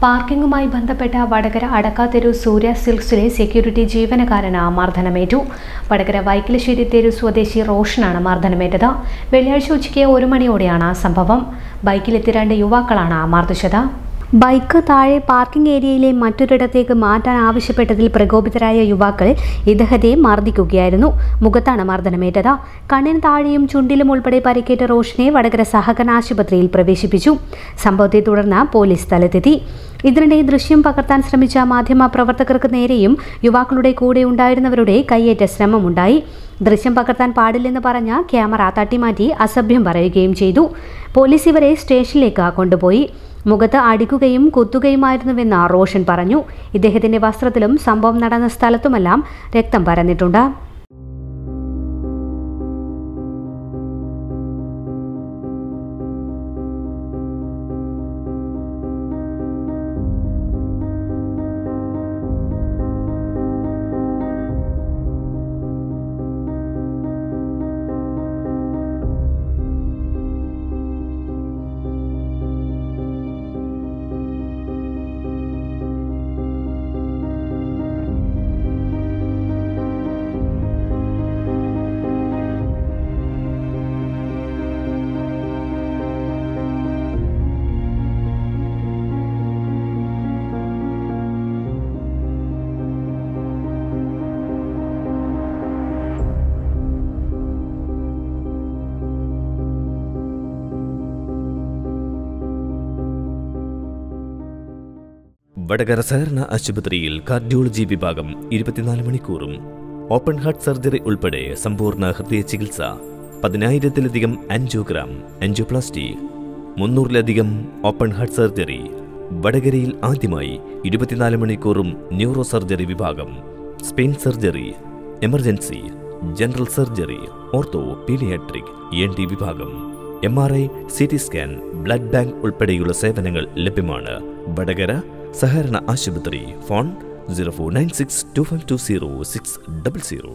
പാർക്കിംഗുമായി ബന്ധപ്പെട്ട വടകര അടക്കാതെരു സൂര്യ സിൽക്സിലെ സെക്യൂരിറ്റി ജീവനക്കാരന് മർദ്ദനമേറ്റു വടകര വൈക്കിലശ്ശേരി തെരു സ്വദേശി റോഷനാണ് മർദ്ദനമേറ്റത് വെള്ളിയാഴ്ച ഉച്ചയ്ക്ക് ഒരു മണിയോടെയാണ് സംഭവം ബൈക്കിലെത്തി രണ്ട് യുവാക്കളാണ് മർദ്ദിച്ചത് ബൈക്ക് താഴെ പാർക്കിംഗ് ഏരിയയിലെ മറ്റൊരിടത്തേക്ക് മാറ്റാൻ ആവശ്യപ്പെട്ടതിൽ പ്രകോപിതരായ യുവാക്കൾ ഇദ്ദേഹത്തെ മർദ്ദിക്കുകയായിരുന്നു മുഖത്താണ് മർദ്ദനമേറ്റത് കണ്ണിന് താഴെയും ചുണ്ടിലും ഉൾപ്പെടെ പരിക്കേറ്റ റോഷനെ വടകര സഹകരണ ആശുപത്രിയിൽ പ്രവേശിപ്പിച്ചു സംഭവത്തെ തുടർന്ന് പോലീസ് സ്ഥലത്തെത്തി ഇതിനിടെ ദൃശ്യം പകർത്താൻ ശ്രമിച്ച മാധ്യമ പ്രവർത്തകർക്ക് നേരെയും യുവാക്കളുടെ കൂടെ ഉണ്ടായിരുന്നവരുടെ കയ്യേറ്റ ശ്രമമുണ്ടായി ദൃശ്യം പകർത്താൻ പാടില്ലെന്ന് പറഞ്ഞ ക്യാമറ തട്ടിമാറ്റി അസഭ്യം പറയുകയും ചെയ്തു പോലീസ് ഇവരെ സ്റ്റേഷനിലേക്ക് കൊണ്ടുപോയി മുഖത്ത് അടിക്കുകയും കുത്തുകയുമായിരുന്നുവെന്ന് റോഷൻ പറഞ്ഞു ഇദ്ദേഹത്തിന്റെ വസ്ത്രത്തിലും സംഭവം നടന്ന സ്ഥലത്തുമെല്ലാം രക്തം പരന്നിട്ടുണ്ട് വടകര സഹകരണ ആശുപത്രിയിൽ കാർഡിയോളജി വിഭാഗം ഇരുപത്തിനാല് മണിക്കൂറും ഓപ്പൺ ഹാർട്ട് സർജറി ഉൾപ്പെടെ സമ്പൂർണ്ണ ഹൃദയ ചികിത്സ പതിനായിരത്തിലധികം ആൻജിയോഗ്രാം ആൻജിയോപ്ലാസ്റ്റി മുന്നൂറിലധികം ഓപ്പൺ ഹാർട്ട് സർജറി വടകരയിൽ ആദ്യമായി ഇരുപത്തിനാല് മണിക്കൂറും ന്യൂറോ സർജറി വിഭാഗം spine surgery emergency general surgery ortho paediatric E N വിഭാഗം M R I C T scan blood bank ഉൾപ്പെടെയുള്ള സേവനങ്ങൾ ലഭ്യമാണ് വടകര സഹകരണ ആശുപത്രി phone zero four nine six two five two zero six double zero